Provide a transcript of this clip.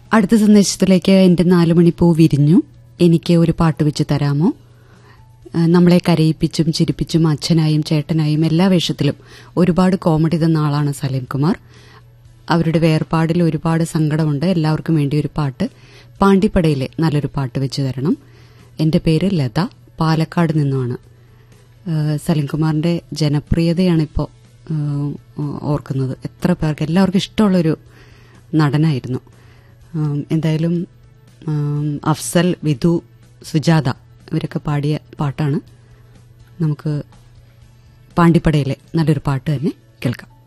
അടുത്ത സന്ദേശത്തിലേക്ക് എന്റെ നാലുമണിപ്പൂ വിരിഞ്ഞു എനിക്ക് ഒരു പാട്ട് വെച്ച് തരാമോ ആ, നമ്മളെ കരയിപ്പിച്ചും ചിരിപ്പിച്ചും അച്ഛനായും ചേട്ടനായും എല്ലാ വേഷത്തിലും ഒരുപാട് കോമഡി തന്ന ആളാണ് സലീം കുമാർ അവരുടെ വേർപാടിൽ ഒരുപാട് സങ്കടമുണ്ട് എല്ലാവർക്കും വേണ്ടി ഒരു പാട്ട് പാണ്ടിപ്പടയിലെ നല്ലൊരു പാട്ട് വെച്ച് തരണം എന്റെ പേര് ലത പാലക്കാട് നിന്നുമാണ് ആ, സലീം കുമാറിന്റെ ജനപ്രിയതയാണ് ഇപ്പോൾ ഓർക്കുന്നത് എത്ര പേർക്ക് എല്ലാവർക്കും ഇഷ്ടമുള്ളൊരു നടനായിരുന്നു ആം, എന്തായാലും ആം, അഫ്സൽ വിധു സുജാത ഇവരൊക്കെ പാടിയ പാട്ടാണ് നമുക്ക് പാണ്ടിപ്പടയിലെ നല്ലൊരു പാട്ട് തന്നെ കേൾക്കാം